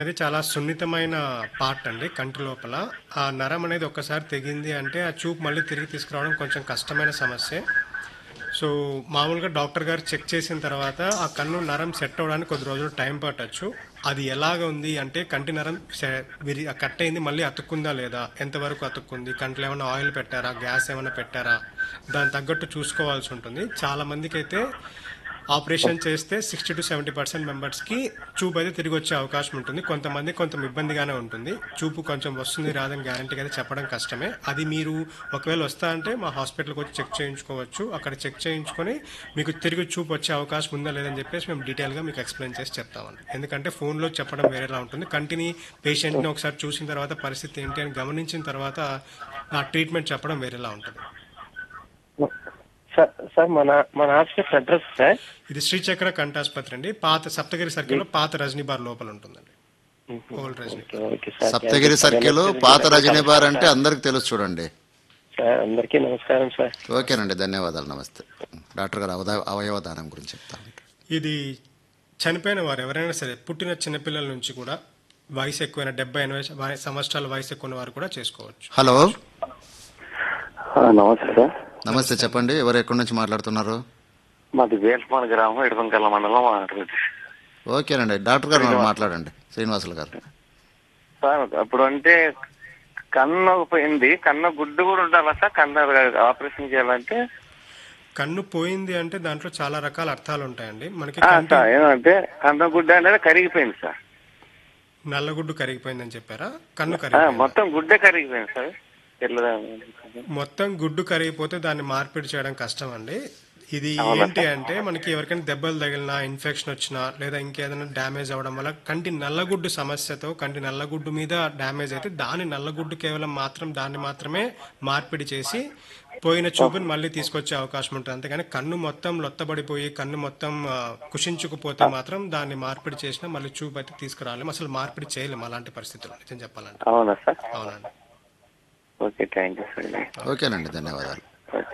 అది చాలా సున్నితమైన పార్ట్ అండి కంటి లోపల ఆ నరం అనేది ఒక్కసారి తెగింది అంటే ఆ చూపు మళ్ళీ తిరిగి తీసుకురావడం కొంచెం కష్టమైన సమస్య సో మామూలుగా డాక్టర్ గారు చెక్ చేసిన తర్వాత ఆ కన్ను నరం సెట్ అవ్వడానికి కొద్ది రోజులు టైం పట్టచ్చు అది ఎలాగ ఉంది అంటే కంటి నరం సె- విరి కట్ అయింది మళ్ళీ అతుక్కుందా లేదా ఎంతవరకు అతుక్కుంది కంట్లో ఏమైనా ఆయిల్ పెట్టారా గ్యాస్ ఏమైనా పెట్టారా దాని తగ్గట్టు చూసుకోవాల్సి ఉంటుంది చాలా మందికి అయితే ఆపరేషన్ చేస్తే సిక్స్టీ టు సెవెంటీ పర్సెంట్ మెంబర్స్కి చూపు అయితే తిరిగి వచ్చే అవకాశం ఉంటుంది కొంతమంది కొంత ఇబ్బందిగానే ఉంటుంది చూపు కొంచెం వస్తుంది రాదని గ్యారంటీగా అయితే చెప్పడం కష్టమే అది మీరు ఒకవేళ వస్తా అంటే మా హాస్పిటల్కి వచ్చి చెక్ చేయించుకోవచ్చు అక్కడ చెక్ చేయించుకొని మీకు తిరిగి చూపు వచ్చే అవకాశం ఉందా లేదని చెప్పేసి మేము డీటెయిల్గా మీకు ఎక్స్ప్లెయిన్ చేసి చెప్తామండి ఎందుకంటే ఫోన్లో చెప్పడం వేరేలా ఉంటుంది కంటిని పేషెంట్ని ఒకసారి చూసిన తర్వాత పరిస్థితి ఏంటి అని గమనించిన తర్వాత ఆ ట్రీట్మెంట్ చెప్పడం వేరేలా ఉంటుంది సార్ సార్ మన మన హాస్పిటల్ అడ్రస్ సార్ ఇది శ్రీచక్ర కంటాసుపత్రి అండి పాత సప్తగిరి సర్కిల్లో పాత రజనీ బార్ లోపల ఉంటుందండి old Rajani okay okay sir Saptagiri circle పాత రజనీ బార్ అంటే అందరికి తెలుసు చూడండి సార్ అందరికీ నమస్కారం సార్ ఓకేనండి ధన్యవాదాలు నమస్తే డాక్టర్ గారు అవద అవయవ దానం గురించి చెప్తా ఉంటారు ఇది చనిపోయిన వారు ఎవరైనా సరే పుట్టిన చిన్నపిల్లల నుంచి కూడా వయసు ఎక్కువైన డెబ్బై ఎనభై వ- సంవత్సరాల వయసు ఎక్కువ ఉన్న వారు కూడా చేసుకోవచ్చు హలో నమస్తే సార్ నమస్తే చెప్పండి ఎవరు ఎక్కడి నుంచి మాట్లాడుతున్నారు మాది వేల్పాడు గ్రామం ఇడపంకల్ల మండలం ఆంధ్రప్రదేశ్ ఓకేనండి డాక్టర్ గారు ఉన్నారు, మాట్లాడండి శ్రీనివాసులు గారు సార్ అప్పుడు అంటే కన్ను పోయింది కన్ను గుడ్డు కూడా ఉండాలా సార్ కన్ను ఆపరేషన్ చేయాలంటే కన్ను పోయింది అంటే దాంట్లో చాలా రకాల అర్థాలు ఉంటాయండి మనకి ఆ, కంటి సార్ ఏమంటే కన్ను గుడ్డ అనేది కరిగిపోయింది సార్ నల్లగుడ్డు కరిగిపోయిందని చెప్పారా కన్ను ఆ, కరిగిపోయింది మొత్తం గుడ్డే కరిగిపోయింది సార్ తెల్లదా మొత్తం గుడ్డు కరిగిపోతే దాన్ని మార్పిడి చేయడం కష్టం అండి ఇది ఏంటి అంటే మనకి ఎవరికైనా దెబ్బలు తగిలినా ఇన్ఫెక్షన్ వచ్చినా లేదా ఇంకేదైనా డ్యామేజ్ అవ్వడం వల్ల కంటి నల్లగుడ్డు సమస్యతో కంటి నల్లగుడ్డు మీద డ్యామేజ్ అయితే దాని నల్లగుడ్డు కేవలం మాత్రం దాన్ని మాత్రమే మార్పిడి చేసి పోయిన చూపుని మళ్ళీ తీసుకొచ్చే అవకాశం ఉంటుంది అంతేగాని కన్ను మొత్తం లొత్తబడిపోయి కన్ను మొత్తం ఆ, కుషించుకుపోతే మాత్రం దాన్ని మార్పిడి చేసినా మళ్ళీ చూపు అయితే తీసుకురాలేము అసలు మార్పిడి చేయలేము అలాంటి పరిస్థితుల్లో నిజం చెప్పాలంటే అవునా సార్ అవునండి ఓకే థ్యాంక్ యూ సార్ ఓకేనండి ధన్యవాదాలు ఓకే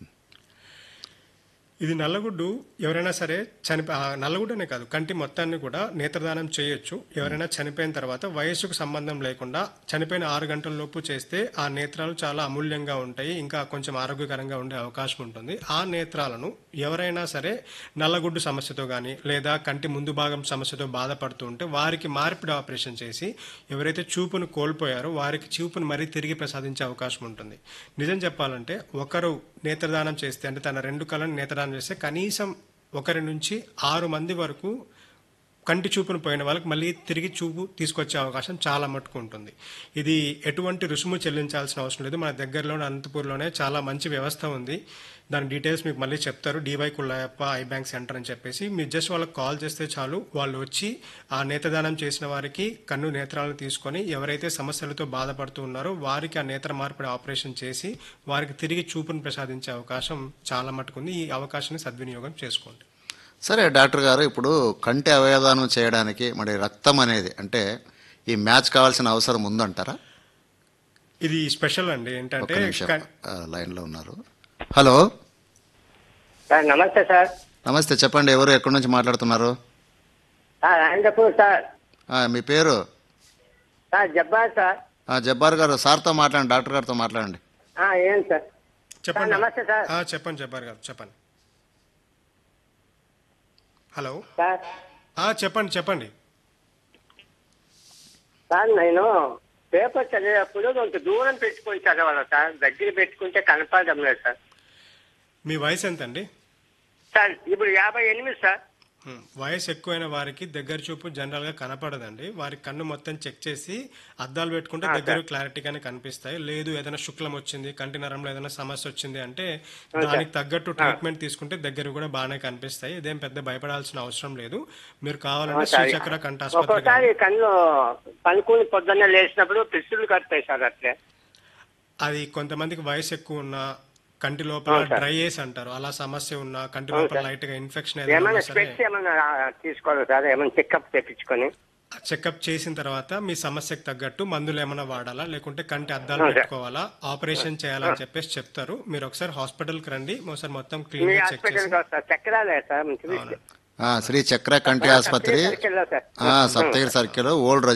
ఇది నల్లగుడ్డు ఎవరైనా సరే చనిపో ఆ నల్లగుడ్డనే కాదు కంటి మొత్తాన్ని కూడా నేత్రదానం చేయొచ్చు ఎవరైనా చనిపోయిన తర్వాత వయస్సుకు సంబంధం లేకుండా చనిపోయిన ఆరు గంటల లోపు చేస్తే ఆ నేత్రాలు చాలా అమూల్యంగా ఉంటాయి ఇంకా కొంచెం ఆరోగ్యకరంగా ఉండే అవకాశం ఉంటుంది ఆ నేత్రాలను ఎవరైనా సరే నల్లగుడ్డు సమస్యతో కానీ లేదా కంటి ముందు భాగం సమస్యతో బాధపడుతూ ఉంటే వారికి మార్పిడి ఆపరేషన్ చేసి ఎవరైతే చూపును కోల్పోయారో వారికి చూపును మరీ తిరిగి ప్రసాదించే అవకాశం ఉంటుంది నిజం చెప్పాలంటే ఒకరు నేత్రదానం చేస్తే అంటే తన రెండు కళ్ళను నేత్రదానం చేస్తే కనీసం ఒకరి నుంచి ఆరు మంది వరకు కంటి చూపును పోయిన వాళ్ళకి మళ్ళీ తిరిగి చూపు తీసుకొచ్చే అవకాశం చాలా మటుకు ఉంటుంది ఇది ఎటువంటి రుసుము చెల్లించాల్సిన అవసరం లేదు మన దగ్గరలోనే అనంతపూర్లోనే చాలా మంచి వ్యవస్థ ఉంది దాని డీటెయిల్స్ మీకు మళ్ళీ చెప్తారు DY Kullayappa I bank centre అని చెప్పేసి మీరు జస్ట్ వాళ్ళకి కాల్ చేస్తే చాలు వాళ్ళు వచ్చి ఆ నేత్రదానం చేసిన వారికి కన్ను నేత్రాలను తీసుకొని ఎవరైతే సమస్యలతో బాధపడుతూ ఉన్నారో వారికి ఆ నేత్ర మార్పిడి ఆపరేషన్ చేసి వారికి తిరిగి చూపును ప్రసాదించే అవకాశం చాలా మటుకుంది ఈ అవకాశాన్ని సద్వినియోగం చేసుకోండి సరే డాక్టర్ గారు ఇప్పుడు కంటి అవయవదానం చేయడానికి మరి రక్తం అనేది అంటే ఈ మ్యాచ్ కావాల్సిన అవసరం ఉందంటారా ఇది స్పెషల్ అండి ఒక్క ఏంటంటే నిమిషం కన్- ఆ, లైన్లో ఉన్నారు హలో సార్ నమస్తే సార్ నమస్తే చెప్పండి ఎవరు ఎక్కడి నుంచి మాట్లాడుతున్నారు సార్ అనంతపూర్ సార్ ఆ, మీ పేరు సార్ జబ్బార్ సార్ ఆ, జబ్బార్ గారు సార్తో మాట్లాడండి డాక్టర్ గారితో మాట్లాడండి ఆ, ఏం సార్ చెప్పండి సార్, నమస్తే సార్. ఆ, చెప్పండి జబ్బార్ గారు చెప్పండి హలో సార్ ఆ, చెప్పండి చెప్పండి సార్ నేను పేపర్ చదివేటప్పుడు కొంచెం దూరం పెట్టుకొని చదవాలి సార్ దగ్గర పెట్టుకుంటే కనపడడం లేదు సార్ మీ వయసు ఎంత అండి సార్ ఇప్పుడు యాభై ఎనిమిది సార్ హ్మ్. వయసు ఎక్కువైన వారికి దగ్గర చూపు జనరల్ గా కనపడదండి వారి కన్ను మొత్తం చెక్ చేసి అద్దాలు పెట్టుకుంటే దగ్గర క్లారిటీగానే కనిపిస్తాయి లేదు ఏదైనా శుక్లం వచ్చింది కంటి నరంలో ఏదైనా సమస్య వచ్చింది అంటే దానికి తగ్గట్టు ట్రీట్మెంట్ తీసుకుంటే దగ్గర కూడా బాగానే కనిపిస్తాయి ఇదేం పెద్ద భయపడాల్సిన అవసరం లేదు మీరు కావాలంటే శ్రీచక్ర కంటాసుపత్రి ఒక్కోసారి కళ్ళు పనుకుని పొద్దున్నే లేచినప్పుడు పిస్తులు కడతాయి సార్ అట్లే అది కొంతమందికి వయసు ఎక్కువ ఉన్న కంటి లోపల డ్రై ఏస్ అంటారు అలా సమస్య ఉన్న కంటి లోపల లైట్ గా ఇన్ఫెక్షన్ ఏదైనా ఏమైనా ఉన్నా సరే స్పెట్స్ ఏమైనా తీసుకోవాలి సార్ ఏమైనా చెకప్ తెప్పించుకొని చెకప్ చేసిన తర్వాత మీ సమస్యకు తగ్గట్టు మందులు ఏమైనా వాడాలా లేకుంటే కంటి అద్దాలు పెట్టుకోవాలా ఆపరేషన్ చేయాలని చెప్పేసి చెప్తారు మీరు ఒకసారి హాస్పిటల్ కి రండి ఒకసారి మొత్తం మీ క్లీన్ గా చెక్ చేసి హాస్పిటల్కి వస్తారు చక్రాలే సార్ మంచిది ఆ, శ్రీ చక్ర కంటి ఆసుపత్రి సర్కిల్ లో సార్ ఆ, సప్తగిరి సర్కిల్ ఓల్డ్